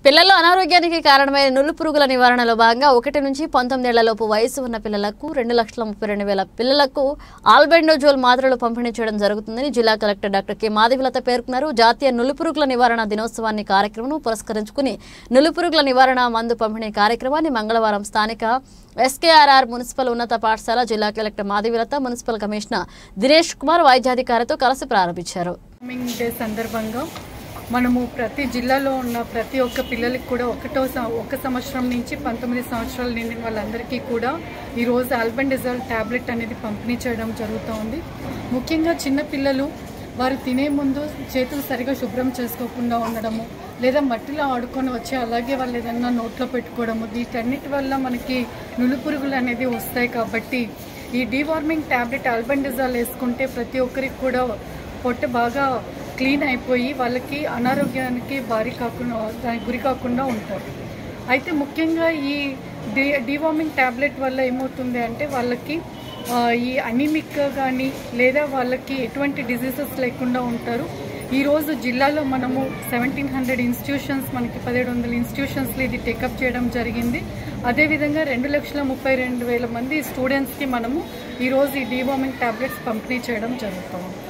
పిల్లల్లో అనారోగ్యానికి కారణమైన నులు పురుగుల నివారణలో భాగంగా ఒకటి నుంచి పంతొమ్మిదేళ్లలోపు వయసు ఉన్న పిల్లలకు రెండు లక్షల ముప్పై రెండు వేల పిల్లలకు ఆల్బెండోజోల్ మాత్రలు పంపిణీ చేయడం జరుగుతుందని జిల్లా కలెక్టర్ డాక్టర్ కె మాధవిలత పేర్కొన్నారు జాతీయ నులు పురుగుల నివారణ దినోత్సవాన్ని కార్యక్రమం పురస్కరించుకుని నులు పురుగుల నివారణ మందు పంపిణీ కార్యక్రమాన్ని మంగళవారం స్థానిక ఎస్కేఆర్ఆర్ మున్సిపల్ ఉన్నత పాఠశాల జిల్లా collector Madhavilatha municipal commissioner Dinesh Kumar వైద్యాధికారితో కలిసి ప్రారంభించారు వార్మింగ్ డే సందర్భంగా మనము ప్రతి జిల్లాలో ఉన్న ప్రతి ఒక్క పిల్లలకి కూడా ఒకటో సం- ఒక సంవత్సరం నుంచి పంతొమ్మిది సంవత్సరాలు నిండిన వాళ్ళందరికీ కూడా ఈరోజు ఆల్బెండజాల్ ట్యాబ్లెట్ అనేది పంపిణీ చేయడం జరుగుతూ ఉంది ముఖ్యంగా చిన్న పిల్లలు వారు తినే ముందు చేతులు సరిగా శుభ్రం చేసుకోకుండా ఉండడము లేదా మట్టిలో ఆడుకొని వచ్చి అలాగే వాళ్ళు ఏదన్నా నోట్లో పెట్టుకోవడము వీటన్నిటి వల్ల మనకి నులుపురుగులు అనేది వస్తాయి కాబట్టి ఈ డీవార్మింగ్ ట్యాబ్లెట్ ఆల్బెండజాల్ వేసుకుంటే ప్రతి ఒక్కరికి కూడా పొట్ట బాగా క్లీన్ అయిపోయి వాళ్ళకి అనారోగ్యానికి భారీ కాకుండా దానికి గురి కాకుండా ఉంటారు అయితే ముఖ్యంగా ఈ డి డివార్మింగ్ ట్యాబ్లెట్ వల్ల ఏమవుతుంది అంటే వాళ్ళకి ఆ, ఈ అనిమిక్ కానీ లేదా వాళ్ళకి ఎటువంటి డిజీజెస్ లేకుండా ఉంటారు ఈరోజు జిల్లాలో మనము సెవెంటీన్ హండ్రెడ్ ఇన్స్టిట్యూషన్స్ మనకి పదిహేడు వందల ఇన్స్టిట్యూషన్స్లో ఇది టేకప్ చేయడం జరిగింది అదేవిధంగా రెండు లక్షల ముప్పై రెండు వేల మంది స్టూడెంట్స్కి మనము ఈరోజు ఈ డివార్మింగ్ ట్యాబ్లెట్స్ పంపిణీ చేయడం జరుగుతుంది